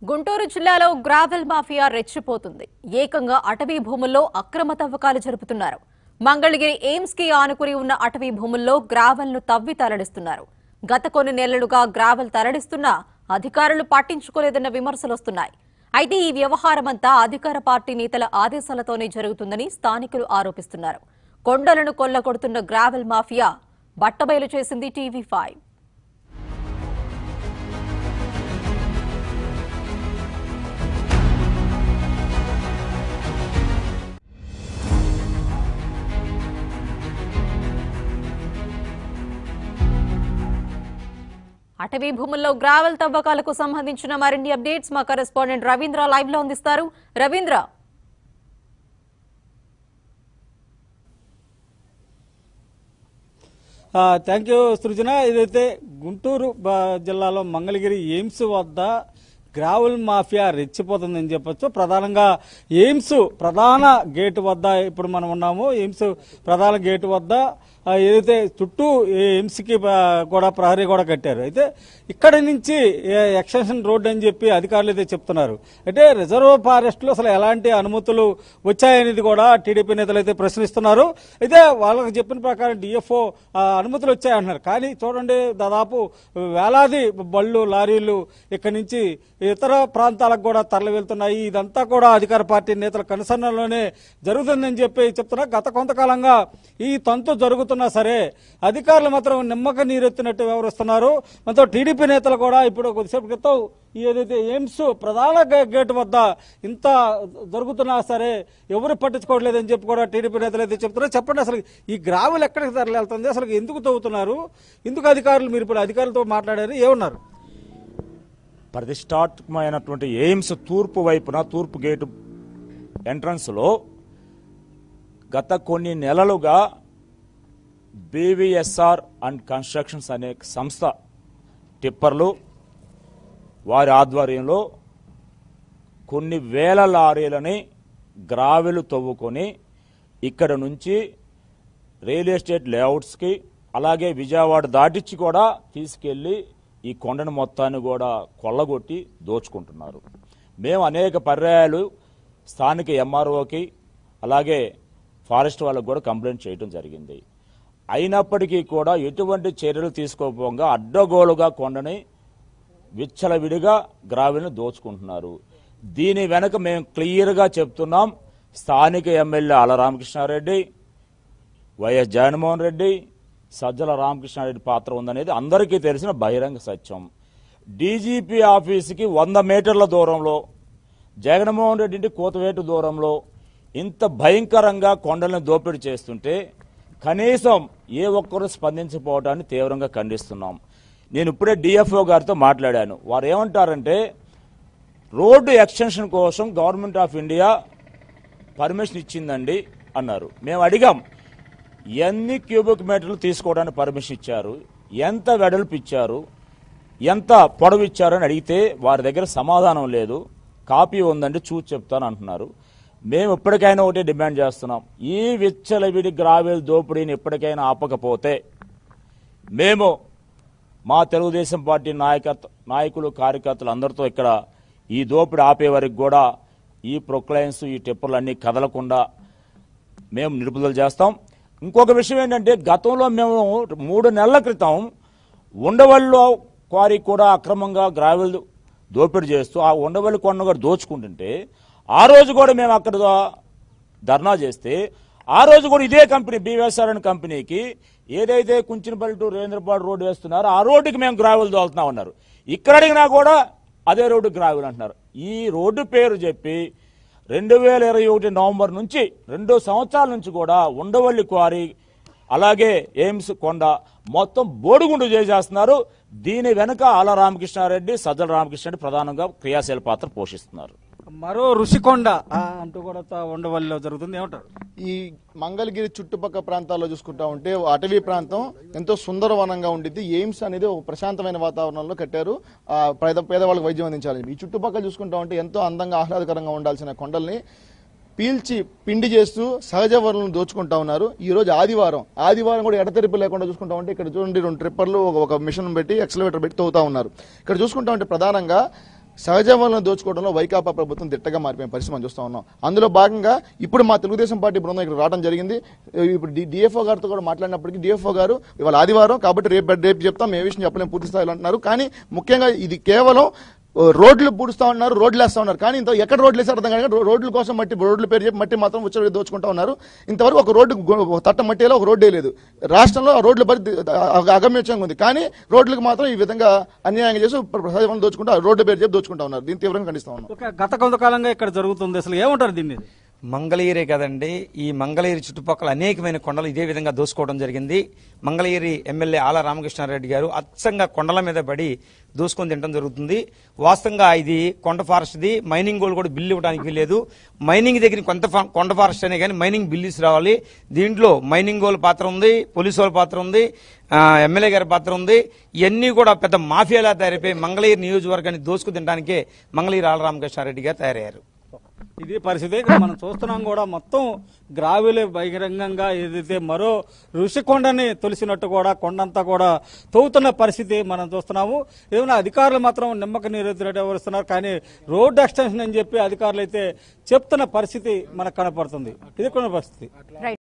గుంటూరు జిల్లాలో gravel mafia రెచ్చిపోతుంది ఏకంగా అటవీ భూముల్లో అక్రమ తవ్వకాలు జరుపుతున్నారు మంగళగిరి ఎయిమ్స్ కి ఆనుకుని ఉన్న అటవీ భూముల్లో గ్రావెల్ ను తవ్వి తరలిస్తున్నారు గత కొన్ని నెలలుగా గ్రావెల్ తరలిస్తున్నా అధికారులు పట్టించుకోలేదన్న విమర్శలొస్తున్నాయి అయితే ఈ వ్యవహారమంతా అధికార పార్టీ నేతల ఆదేశాలతోనే జరుగుతుందని స్థానికులు ఆరోపిస్తున్నారు కొండలను కొల్లగొడుతున్న గ్రావెల్ మాఫియా బట్టబయలు చేసింది టీవీ ఫైవ్ అటవీ భూముల్లో గ్రావెల్ తవ్వకాలకు సంబంధించిన మరిన్ని అప్డేట్స్ మా కరెస్పాండెంట్ రవీంద్ర లైవ్ లో అందిస్తారు రవీంద్ర థ్యాంక్ యూ సృజన ఇదైతే గుంటూరు బ- జిల్లాలో మంగళగిరి ఎయిమ్స్ వద్ద గ్రావెల్ మాఫియా రెచ్చిపోతుందని చెప్పొచ్చు ప్రధానంగా ఎయిమ్స్ ప్రధాన గేటు వద్ద ఇప్పుడు మనం ఉన్నాము ఎయిమ్స్ ప్రధాన గేటు వద్ద ఆ, ఏదైతే చుట్టూ ఎయిమ్స్కి కూడా ప్రహరీ కూడా కట్టారు అయితే ఇక్కడి నుంచి ఏ ఎక్స్టెన్షన్ రోడ్ అని చెప్పి అధికారులు అయితే చెప్తున్నారు అంటే రిజర్వ్ ఫారెస్ట్లో అసలు ఎలాంటి అనుమతులు వచ్చాయనేది కూడా టీడీపీ నేతలు అయితే ప్రశ్నిస్తున్నారు అయితే వాళ్ళకి చెప్పిన ప్రకారం డిఎఫ్ఓ అనుమతులు వచ్చాయంటున్నారు కానీ చూడండి దాదాపు వేలాది బళ్ళు లారీలు ఇక్కడి నుంచి ఇతర ప్రాంతాలకు కూడా తరలి వెళ్తున్నాయి ఇదంతా కూడా అధికార పార్టీ నేతల కనుసన్నలోనే జరుగుతుందని చెప్పి చెప్తున్నారు గత కొంతకాలంగా ఈ తంతు జరుగుతున్నా సరే అధికారులు మాత్రం నిమ్మక నీరెత్తినట్టు వ్యవహరిస్తున్నారు మనతో టీడీపీ నేతలు కూడా ఇప్పుడు కొద్దిసేపు క్రితం ఈ ఏదైతే ఎయిమ్స్ ప్రధాన గే- గేటు వద్ద ఇంత జరుగుతున్నా సరే ఎవరు పట్టించుకోవట్లేదని చెప్పి కూడా టీడీపీ నేతలు అయితే చెప్తున్నారు చెప్పండి అసలు ఈ గ్రావులు ఎక్కడికి తరలి వెళ్తుంది అసలు ఎందుకు తవ్వుతున్నారు ఎందుకు అధికారులు మీరు ఇప్పుడు అధికారులతో మాట్లాడారు ఏమన్నారు ప్రతిష్టాత్మకమైనటువంటి ఎయిమ్స్ తూర్పు వైపున తూర్పు గేటు ఎంట్రన్స్లో గత కొన్ని నెలలుగా బీవీఎస్ఆర్ అండ్ కన్స్ట్రక్షన్స్ అనే సంస్థ టిప్పర్లు వారి ఆధ్వర్యంలో కొన్ని వేల లారీలని గ్రావెలు తవ్వుకొని ఇక్కడ నుంచి రియల్ ఎస్టేట్ లేఅవుట్స్కి అలాగే విజయవాడ దాటిచ్చి కూడా తీసుకెళ్లి ఈ కొండను మొత్తాన్ని కూడా కొల్లగొట్టి దోచుకుంటున్నారు మేము అనేక పర్యాయాలు స్థానిక ఎంఆర్ఓకి అలాగే ఫారెస్ట్ వాళ్ళకు కూడా కంప్లైంట్ చేయడం జరిగింది అయినప్పటికీ కూడా ఎటువంటి చర్యలు తీసుకోకపోగా అడ్డగోలుగా కొండని విచ్చలవిడిగా గ్రావెల్ని దోచుకుంటున్నారు దీని వెనక మేము క్లియర్గా చెప్తున్నాం స్థానిక ఎమ్మెల్యే ఆల రామకృష్ణారెడ్డి వైఎస్ జగన్మోహన్ రెడ్డి సజ్జల రామకృష్ణారెడ్డి పాత్ర ఉందనేది అందరికీ తెలిసిన బహిరంగ సత్యం డీజీపీ ఆఫీసుకి వంద మీటర్ల దూరంలో జగన్మోహన్ రెడ్డి ఇంటి కోతవేటు దూరంలో ఇంత భయంకరంగా కొండలను దోపిడీ చేస్తుంటే కనీసం ఏ ఒక్కరూ స్పందించకపోవడాన్ని తీవ్రంగా ఖండిస్తున్నాం నేను ఇప్పుడే డిఎఫ్ఓ గారితో మాట్లాడాను వారు ఏమంటారంటే రోడ్డు ఎక్స్టెన్షన్ కోసం గవర్నమెంట్ ఆఫ్ ఇండియా పర్మిషన్ ఇచ్చిందండి అన్నారు మేము అడిగాం ఎన్ని క్యూబిక్ మీటర్లు తీసుకోవడానికి పర్మిషన్ ఇచ్చారు ఎంత వెడల్పు ఇచ్చారు ఎంత పొడవు ఇచ్చారని అడిగితే వారి దగ్గర సమాధానం లేదు కాపీ ఉందండి చూసి చెప్తాను అంటున్నారు మేము ఇప్పటికైనా ఒకటే డిమాండ్ చేస్తున్నాం ఈ విచ్చలవిడి గ్రావెల్ దోపిడీని ఎప్పటికైనా ఆపకపోతే మేము మా తెలుగుదేశం పార్టీ నాయకత్వ నాయకులు కార్యకర్తలు అందరితో ఇక్కడ ఈ దోపిడీ ఆపే వరకు కూడా ఈ ప్రొక్లైన్స్ ఈ టిప్పర్లు అన్నీ కదలకుండా మేము నిలుపుదల చేస్తాం ఇంకొక విషయం ఏంటంటే గతంలో మేము మూడు నెలల క్రితం ఉండవల్లిలో క్వారీ కూడా అక్రమంగా గ్రావెల్ దోపిడీ చేస్తూ ఆ ఉండవల్లి కొండ కూడా దోచుకుంటుంటే ఆ రోజు కూడా మేము అక్కడ ధర్నా చేస్తే ఆ రోజు కూడా ఇదే కంపెనీ బీవీఎస్ఆర్ అనే కంపెనీకి ఏదైతే కుంచినపల్లి టు రేంద్రపాడు రోడ్డు వేస్తున్నారో ఆ రోడ్డుకి మేము గ్రావెల్ దోలుతున్నాం అన్నారు ఇక్కడ అడిగినా కూడా అదే రోడ్డు గ్రావెల్ అంటున్నారు ఈ రోడ్డు పేరు చెప్పి రెండు వేల ఇరవై ఒకటి నవంబర్ నుంచి రెండు సంవత్సరాల నుంచి కూడా ఉండవల్లి క్వారీ అలాగే ఎయిమ్స్ కొండ మొత్తం బోడిగుండు చేసేస్తున్నారు దీని వెనుక ఆల రామకృష్ణారెడ్డి సజ్జల రామకృష్ణారెడ్డి ప్రధానంగా క్రియాశీల పాత్ర పోషిస్తున్నారు మరో ఋషికొండ ఆ, అంటూ కూడా త- ఉండవల్లిలో జరుగుతుంది ఏమంటారు ఈ మంగళగిరి చుట్టుపక్కల ప్రాంతాల్లో చూసుకుంటా ఉంటే అటవీ ప్రాంతం ఎంతో సుందరవనంగా ఉండిద్ది ఎయిమ్స్ అనేది ఒక ప్రశాంతమైన వాతావరణంలో కట్టారు ఆ, పేద పేదవాళ్ళకి వైద్యం అందించాలి ఈ చుట్టుపక్కల చూసుకుంటా ఉంటే ఎంతో అందంగా ఆహ్లాదకరంగా ఉండాల్సిన కొండల్ని పీల్చి పిండి చేస్తూ సహజ వనరులను దోచుకుంటా ఉన్నారు ఈ రోజు ఆదివారం ఆదివారం కూడా ఎడతెరిపి లేకుండా చూసుకుంటా ఉంటే ఇక్కడ చూడండి రెండు ట్రిప్పర్లు ఒక- ఒక మిషన్ పెట్టి ఎక్సలవేటర్ పెట్టి తవ్వుతా ఉన్నారు ఇక్కడ చూసుకుంటా ఉంటే ప్రధానంగా సహజ వనరులను దోచుకోవడంలో వైకాపా ప్రభుత్వం దిట్టగా మారిపోయిన పరిస్థితి మనం చూస్తా ఉన్నాం అందులో భాగంగా ఇప్పుడు మా తెలుగుదేశం పార్టీ బృందం ఇక్కడ రావడం జరిగింది ఇప్పుడు డిఎఫ్ఓ గారితో కూడా మాట్లాడినప్పటికీ డిఎఫ్ఓ గారు ఇవాళ ఆదివారం కాబట్టి రేపు రేపు చెప్తాం ఏ విషయం చెప్పలేము పూర్తి స్థాయిలో అంటున్నారు కానీ ముఖ్యంగా ఇది కేవలం ఓ, రోడ్లు పూడుస్తా ఉన్నారు రోడ్లు వేస్తా ఉన్నారు కానీ ఇంత ఎక్కడ రోడ్లు వేసారు అర్థం కానీ రోడ్ల కోసం మట్టి రోడ్ల పేరు చెప్పి మట్టి మాత్రం వచ్చి దోచుకుంటా ఉన్నారు ఇంతవరకు ఒక రోడ్డు గు- ఒక తట్ట మట్టిలో ఒక రోడ్డే లేదు రాష్ట్రంలో ఆ రోడ్ల పరిస్థితి అగ- అగమ్యత్యంగా ఉంది కానీ రోడ్లకు మాత్రం ఈ విధంగా అన్యాయంగా చేసి ప్రజలను దోచుకుంటా రోడ్డు పేరు చెప్పి దోచుకుంటా ఉన్నారు దీన్ని తీవ్రంగా ఖండిస్తా ఉన్నాం ఒక గత కొంతకాలంగా ఇక్కడ జరుగుతుంది అసలు ఏమంటారు దీన్ని మంగళగిరే కదండి ఈ మంగళగిరి చుట్టుపక్కల అనేకమైన కొండలు ఇదే విధంగా దోసుకోవడం జరిగింది మంగళగిరి ఎమ్మెల్యే ఆల రామకృష్ణారెడ్డి గారు అచ్చంగా కొండల మీద పడి దోసుకొని తినడం జరుగుతుంది వాస్తవంగా ఇది కొండ ఫారెస్ట్ది మైనింగ్ వాళ్ళు కూడా బిల్లు ఇవ్వడానికి వీలేదు మైనింగ్ దగ్గర కొంత ఫా- కొండ ఫారెస్ట్ అనే కానీ మైనింగ్ బిల్లుస్ రావాలి దీంట్లో మైనింగ్ వాళ్ళ పాత్ర ఉంది పోలీసు వాళ్ళ పాత్ర ఉంది ఆ, ఎమ్మెల్యే గారి పాత్ర ఉంది ఇవన్నీ కూడా పెద్ద మాఫియాలా తయారైపోయి మంగళగిరి నియోజకవర్గాన్ని దోసుకు తినడానికి మంగళగిరి ఆల రామకృష్ణారెడ్డి గారు తయారయ్యారు ఇది పరిస్థితి ఇక్కడ మనం చూస్తున్నాం కూడా మొత్తం గ్రావిలే బహిరంగంగా ఏదైతే మరో ఋషికొండని తొలిసినట్టు కూడా కొండంతా కూడా తవ్వుతున్న పరిస్థితి మనం చూస్తున్నాము ఏమైనా అధికారులు మాత్రం నిమ్మక నీరెత్తినట్టు ఎవరుస్తున్నారు కానీ రోడ్ ఎక్స్టెన్షన్ అని చెప్పి అధికారులు అయితే చెప్తున్న పరిస్థితి మనకు కనపడుతుంది ఇది కూడా పరిస్థితి రైట్